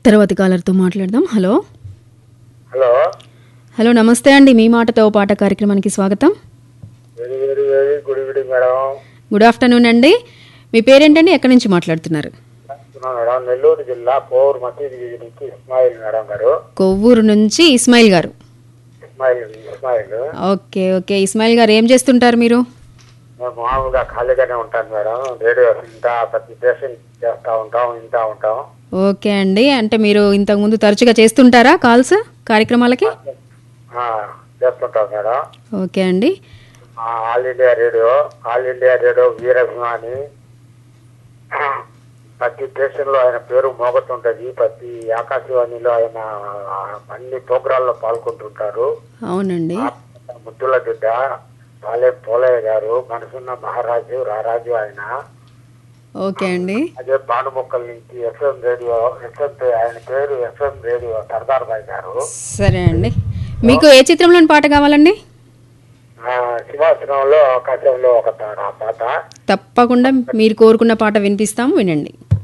తర్వాతి కాలర్తో మాట్లాడదాం hello hello hello నమస్తే అండి మీ మాటతో ఓ పాట కార్యక్రమానికి స్వాగతం very very very good evening madam good afternoon అండి మీ పేరేంటండి ఎక్కడి నుంచి మాట్లాడుతున్నారు చెప్తున్నాను మేడం నెల్లూరు జిల్లా పోర్ మసీద్ వీధి నుంచి ఇస్మాయిల్ మేడం గారు కొవ్వూరు నుంచి ఇస్మాయిల్ గారు ఇస్మాయిల్ ఇస్మాయిల్ ఓకే ఓకే ఇస్మాయిల్ గారు ఏం చేస్తుంటారు మీరు మేము మామూలుగా ఖాళీగానే ఉంటాను మేడం రేడియో ఇంత ప్రతి పేషెంట్ చేస్తా ఉంటాం ఇంటా ఉంటాం ఓకే అండి అంటే మీరు ఇంతకుముందు తరచుగా చేస్తుంటారా కాల్స్ కార్యక్రమాలకి ఆ, చేస్తుంటాం మేడం ఓకే అండి ఆ, All India Radio All India Radio వీరాభిమాని ప్రతి స్టేషన్ లో ఆయన పేరు మోగుతుంటది ప్రతి ఆకాశవాణిలో ఆయన ఆ, అన్ని ప్రోగ్రాల్లో పాల్గొంటుంటారు అవునండి ముద్దుల బిడ్డ పాలే పోలయ్య గారు మనసున్న మహారాజు రారాజు ఆయన ఓకే అండి అదే భానుమొక్కల నుంచి ఎఫ్ఎం రేడియో ఎఫ్ఎం ఆయన పేరు ఎఫ్ఎం రేడియో సర్దార్ బాయ్ గారు సరే అండి మీకు ఏ చిత్రంలోని పాట కావాలండి ఆ, సింహాసనంలో ఆకాశంలో ఒక తార ఆ పాట తప్పకుండా మీరు కోరుకున్న పాట వినిపిస్తాము వినండి